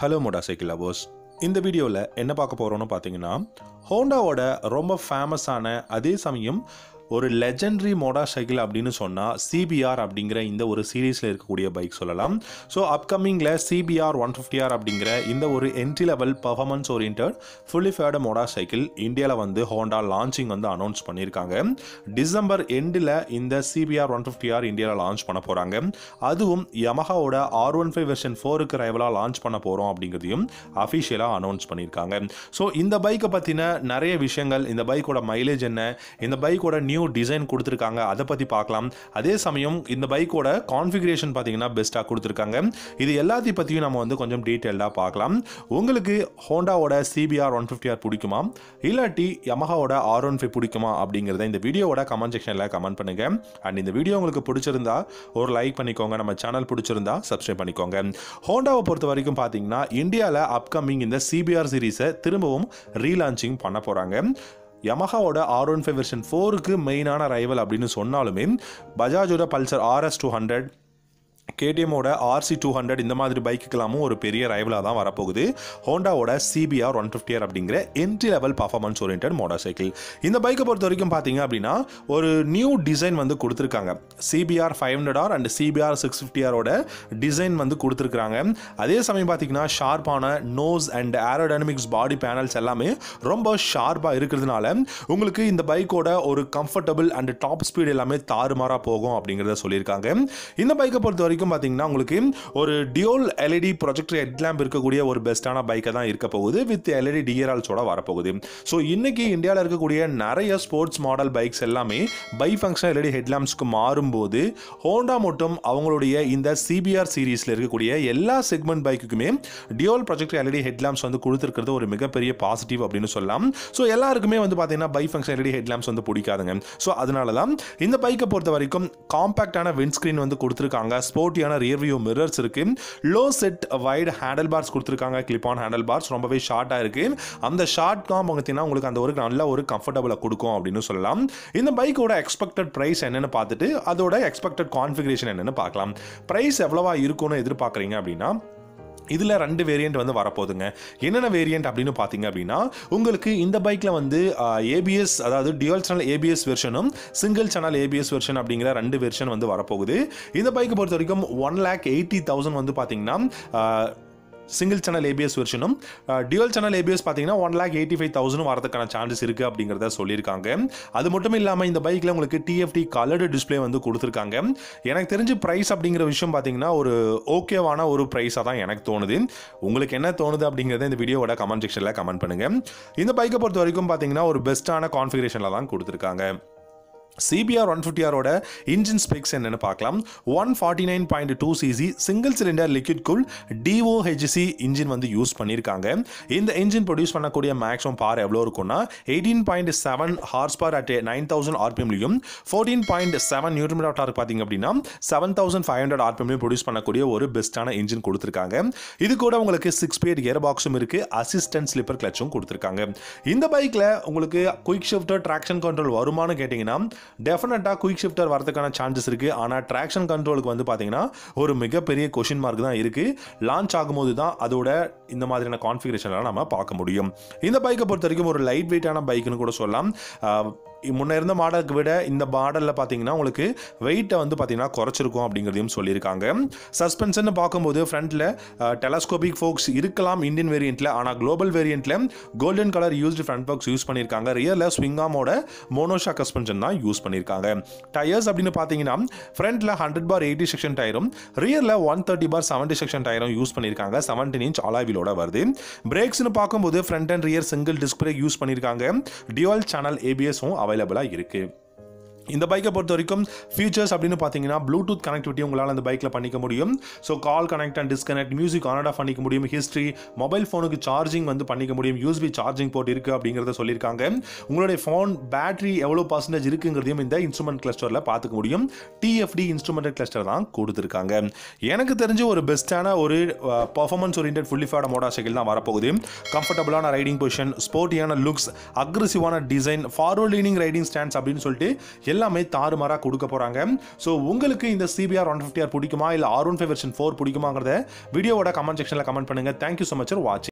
hello மோடா cycle lovers இந்த வீடியோவில் என்ன பார்க்க போகிறோம்னு பார்த்தீங்கன்னா ஹோண்டாவோட ரொம்ப ஃபேமஸான அதே சமயம் ஒரு லெஜெண்டரி மோடா சைக்கிள் அப்படின்னு சொன்னால் சிபிஆர் அப்படிங்கிற இந்த ஒரு சீரீஸில் இருக்கக்கூடிய பைக் சொல்லலாம் ஸோ அப்கமிங்கில் சிபிஆர் ஒன் ஃபிஃப்டிஆர் அப்படிங்கிற இந்த ஒரு entry level performance orient fully faired motor cycle இந்தியாவில் வந்து ஹோண்டா லான்ச்சிங் வந்து அனௌன்ஸ் பண்ணியிருக்காங்க டிசம்பர் எண்டில் இந்த சிபிஆர் ஒன் ஃபிஃப்டிஆர் இந்தியாவில் லான்ச் பண்ண போகிறாங்க அதுவும் யமஹாவோட ஆர் ஒன் ஃபைவ் வெர்ஷன் ஃபோருக்கு ரைவலாக லான்ச் பண்ண போகிறோம் அப்படிங்கிறதையும் அஃபிஷியலாக அனௌன்ஸ் பண்ணியிருக்காங்க ஸோ இந்த பைக்கை பற்றின நிறைய விஷயங்கள் இந்த பைக்கோட மைலேஜ் என்ன இந்த பைக்கோட நியூ டிசைன் கொடுத்துருக்காங்க அதை பற்றி பார்க்கலாம் அதே சமயம் இந்த பைக்கோட கான்ஃபிகரேஷன் பார்த்தீங்கன்னா பெஸ்ட்டாக கொடுத்துருக்காங்க இது எல்லாத்தையும் பற்றியும் நம்ம வந்து கொஞ்சம் டீட்டெயில்டாக பார்க்கலாம் உங்களுக்கு ஹோண்டாவோட சிபிஆர் ஒன் ஃபிஃப்டிஆர் பிடிக்குமா இல்லாட்டி யமஹாவோட ஆர் ஒன் ஃபைவ் பிடிக்குமா அப்படிங்கிறத இந்த வீடியோவோட கமெண்ட் செக்ஷனில் கமெண்ட் பண்ணுங்க அண்ட் இந்த வீடியோ உங்களுக்கு பிடிச்சிருந்தா ஒரு லைக் பண்ணிக்கோங்க நம்ம சேனல் பிடிச்சிருந்தா சப்ஸ்கிரைப் பண்ணிக்கோங்க ஹோண்டாவை பொறுத்த வரைக்கும் பார்த்தீங்கன்னா இந்தியாவில் அப்கமிங் இந்த சிபிஆர் சீரீஸை திரும்பவும் ரீலான்ச்சிங் பண்ண போகிறாங்க யமஹாவோட ஆர் ஒன் ஃபைவ் வெர்ஷன் ஃபோருக்கு மெயினான ரைவல் அப்படின்னு சொன்னாலுமே பஜாஜோட பல்சர் ஆர்எஸ் டூ ஹண்ட்ரட் கேடிஎம்மோட ஆர்சி டூ ஹண்ட்ரட் இந்த மாதிரி பைக்குக்கெல்லாமும் ஒரு பெரிய ரைவலாக தான் வரப்போகுது ஹோண்டாவோட சிபிஆர் ஒன் ஃபிஃப்டிஆர் அப்படிங்கிற entry level performance orient motor cycle இந்த பைக்கை பொறுத்த வரைக்கும் பார்த்தீங்க அப்படின்னா ஒரு நியூ டிசைன் வந்து கொடுத்துருக்காங்க CBR five hundred R and CBR six ஃபிஃப்டிஆரோட டிசைன் வந்து கொடுத்துருக்காங்க அதே சமயம் பார்த்தீங்கன்னா ஷார்ப்பான nose and aerodynamics body panels எல்லாமே ரொம்ப ஷார்ப்பாக இருக்கிறதுனால உங்களுக்கு இந்த பைக்கோட ஒரு கம்ஃபர்டபுள் அண்ட் டாப் ஸ்பீடு எல்லாமே தாறுமாறாக போகும் அப்படிங்கிறத சொல்லியிருக்காங்க இந்த பைக்கை பொறுத்த வரைக்கும் பார்த்தீங்கன்னா உங்களுக்கு ஒரு டியோல் எல்இடி ப்ரொஜெக்டர் ஹெட்லாம்ப் இருக்கக்கூடிய ஒரு பெஸ்ட்டான பைக்கை தான் இருக்க போகுது வித் எல்இடி டிஆர்ஆல்ஸோட வரப்போகுது ஸோ இன்னைக்கு இந்தியாவில் இருக்கக்கூடிய நிறைய ஸ்போர்ட்ஸ் மாடல் பைக்ஸ் எல்லாமே பை ஃபங்க்ஷன் எல்இடி ஹெட்லாம்ப்ஸ்க்கு மாறும்போது ஹோண்டா மட்டும் அவங்களுடைய இந்த சிபிஆர் சீரீஸில் இருக்கக்கூடிய எல்லா செக்மெண்ட் பைக்குக்குமே டியோல் ப்ரொஜெக்டர் எல்இடி ஹெட்லாம்ப்ஸ் வந்து கொடுத்துருக்கிறது ஒரு மிகப்பெரிய பாசிட்டிவ் அப்படின்னு சொல்லலாம் ஸோ எல்லாருக்குமே வந்து பார்த்தீங்கன்னா பை ஃபங்க்ஷன் எல்இடி ஹெட்லாம்ப்ஸ் வந்து பிடிக்காதுங்க ஸோ அதனால தான் இந்த பைக்கை பொறுத்த வரைக்கும் காம்பாக்டான விண்ட்ஸ்க்ரீன் வந்து கொடுத்துருக்காங்க ஸ்போர்ட்டியான ரியர் வியூ மிரர்ஸ் இருக்கு low set wide handle bars கொடுத்துருக்காங்க கிளிப் ஆன் ஹேண்டில் பார்ஸ் ரொம்பவே ஷார்ட்டாக இருக்கு அந்த ஷார்ட் தான் பார்த்தீங்கன்னா உங்களுக்கு அந்த ஒரு நல்ல ஒரு கம்ஃபர்டபுளாக கொடுக்கும் அப்படின்னு சொல்லலாம் இந்த பைக்கோட எக்ஸ்பெக்டட் ப்ரைஸ் என்னன்னு பார்த்துட்டு அதோட எக்ஸ்பெக்டட் கான்ஃபிகரேஷன் என்னன்னு பார்க்கலாம் ப்ரைஸ் எவ்வளவா இருக்கும்னு எதிர்பார்க்குறீங்க அப்படின்னா இதில் ரெண்டு வேரியண்ட் வந்து வரப்போகுதுங்க என்னென்ன வேரியண்ட் அப்படின்னு பார்த்தீங்க அப்படின்னா உங்களுக்கு இந்த பைக்கில் வந்து ஏபிஎஸ் அதாவது டியூல் சேனல் ஏபிஎஸ் வெர்ஷனும் சிங்கிள் சேனல் ஏபிஎஸ் வெர்ஷன் அப்படிங்கிற ரெண்டு வெர்ஷன் வந்து வரப்போகுது இந்த பைக்கை பொறுத்த வரைக்கும் ஒன் லேக் எயிட்டி தௌசண்ட் வந்து பார்த்தீங்கன்னா சிங்கிள் சேனல் ஏபிஎஸ் வெர்ஷனும் டியூல் சேனல் ஏபிஎஸ் பார்த்தீங்கன்னா one lakh eighty five thousand வரதுக்கான சான்சஸ் இருக்குது அப்படிங்கிறத சொல்லியிருக்காங்க அது மட்டும் இல்லாமல் இந்த பைக்கில் உங்களுக்கு டிஎஃப்டி கலர்டு டிஸ்பிளே வந்து கொடுத்துருக்காங்க எனக்கு தெரிஞ்சு ப்ரைஸ் அப்படிங்கிற விஷயம் பார்த்தீங்கன்னா ஒரு ஓகேவான ஒரு ப்ரைஸாக தான் எனக்கு தோணுது உங்களுக்கு என்ன தோணுது அப்படிங்கிறத இந்த வீடியோவோட கமெண்ட் செக்ஷனில் கமெண்ட் பண்ணுங்கள் இந்த பைக்கை பொறுத்த வரைக்கும் பார்த்தீங்கன்னா ஒரு பெஸ்ட்டான கான்ஃபிகரேஷனில் தான் கொடுத்துருக்காங்க சிபிஆர் ஒன் ஃபிஃப்டிஆரோட இன்ஜின் ஸ்பெக்ஸ் என்னென்னு பார்க்கலாம் one forty nine point two cc single cylinder liquid cool DOHC engine வந்து யூஸ் பண்ணியிருக்காங்க இந்த இன்ஜின் ப்ரொடியூஸ் பண்ணக்கூடிய மேக்ஸிமம் பார் எவ்வளோ இருக்கும்னா eighteen point seven horse power at nine thousand ஆர்பிஎம்லையும் fourteen point seven newton torque பார்த்தீங்க அப்படின்னா செவன் தௌசண்ட் ஃபைவ் ஹண்ட்ரட் ஆர்பிஎம்லையும் ப்ரொடியூஸ் பண்ணக்கூடிய ஒரு பெஸ்ட்டான இன்ஜின் கொடுத்துருக்காங்க இது கூட உங்களுக்கு சிக்ஸ் ஸ்பீட் கியர் பாக்ஸும் இருக்குது அசிஸ்டன்ட் ஸ்லிப்பர் கிளச்சும் கொடுத்துருக்காங்க இந்த பைக்கில் உங்களுக்கு குயிக் ஷிஃப்டர் ட்ராக்ஷன் கண்ட்ரோல் வருமானு கேட்டிங்கன்னா டெஃபினட்டாக குயிக் ஷிஃப்டர் வரதுக்கான சான்சஸ் இருக்குது ஆனால் ட்ராக்ஷன் கண்ட்ரோலுக்கு வந்து பார்த்தீங்கன்னா ஒரு மிகப்பெரிய கொஷின் மார்க் தான் இருக்குது லான்ச் ஆகும்போது தான் அதோட இந்த மாதிரியான கான்ஃபிகரேஷன்லாம் நம்ம பார்க்க முடியும் இந்த பைக்கை பொறுத்த வரைக்கும் ஒரு லைட் வெயிட்டான பைக்குன்னு கூட சொல்லலாம் முன்ன இருந்த மாடலுக்கு விட இந்த மாடலில் பார்த்தீங்கன்னா உங்களுக்கு வெயிட்டை வந்து பார்த்தீங்கன்னா குறைச்சிருக்கும் அப்படிங்கிறதையும் சொல்லியிருக்காங்க சஸ்பென்ஷன் பார்க்கும்போது ஃப்ரண்ட்டில் டெலஸ்கோபிக் ஃபோக்ஸ் இருக்கலாம் இந்தியன் வேரியண்ட்டில் ஆனால் குளோபல் வேரியண்ட்டில் golden colour used front forks use பண்ணியிருக்காங்க ரியரில் ஸ்விங்காமோட மோனோஷா சஸ்பென்ஷன் தான் யூஸ் பண்ணியிருக்காங்க டயர்ஸ் அப்படின்னு பார்த்தீங்கன்னா ஃப்ரண்ட்டில் ஹண்ட்ரட் பார் எயிட்டி செக்ஷன் டயரும் ரியரில் one thirty by seventy section டயரும் யூஸ் பண்ணியிருக்காங்க செவன்டீன் இன்ச் அலாவிலோட வருது பிரேக்ஸ்னு பார்க்கும்போது front and rear single disc brake use பண்ணியிருக்காங்க டியூவல் சேனல் ஏபிஎஸும் அவைலபிளாக இருக்குது இந்த பைக்கை பொறுத்த வரைக்கும் ஃபீச்சர்ஸ் அப்படின்னு பார்த்தீங்கன்னா ப்ளூடூத் கனெக்டிவிட்டி உங்களால் அந்த பைக்கில் பண்ணிக்க முடியும் so call connect and disconnect music on off பண்ணிக்க முடியும் ஹிஸ்ட்ரி மொபைல் ஃபோனுக்கு சார்ஜிங் வந்து பண்ணிக்க முடியும் யூஸ்பி சார்ஜிங் போர்ட் இருக்குது அப்படிங்கிறத சொல்லியிருக்காங்க உங்களுடைய ஃபோன் பேட்டரி எவ்வளோ பர்சன்டேஜ் இருக்குங்கிறதையும் இந்த இன்ஸ்ட்ருமெண்ட் கிளஸ்டரில் பார்த்துக்க முடியும் டிஎஃப்டி இன்ஸ்ட்ருமெண்ட் கிளஸ்டர் தான் கொடுத்துருக்காங்க எனக்கு தெரிஞ்ச ஒரு பெஸ்ட்டான ஒரு performance orient fully faired motor cycle தான் வரப்போகுது கம்ஃபர்டபுளான ரைடிங் பொசிஷன் ஸ்போர்ட்டியான லுக்ஸ் அக்ரெசிவான design forward leaning riding stands அப்படின்னு சொல்லிட்டு எல்லாமே தாறுமாறாக கொடுக்க போகிறாங்க ஸோ உங்களுக்கு இந்த சிபிஆர் ஒன் ஃபிஃப்டி ஆர் பிடிக்குமா இல்லை R one five version four பிடிக்குமாங்கிறத வீடியோவோட கமெண்ட் செக்ஷனில் கமெண்ட் பண்ணுங்கள் தேங்க்யூ ஸோ மச் ஃபார் வாட்சிங்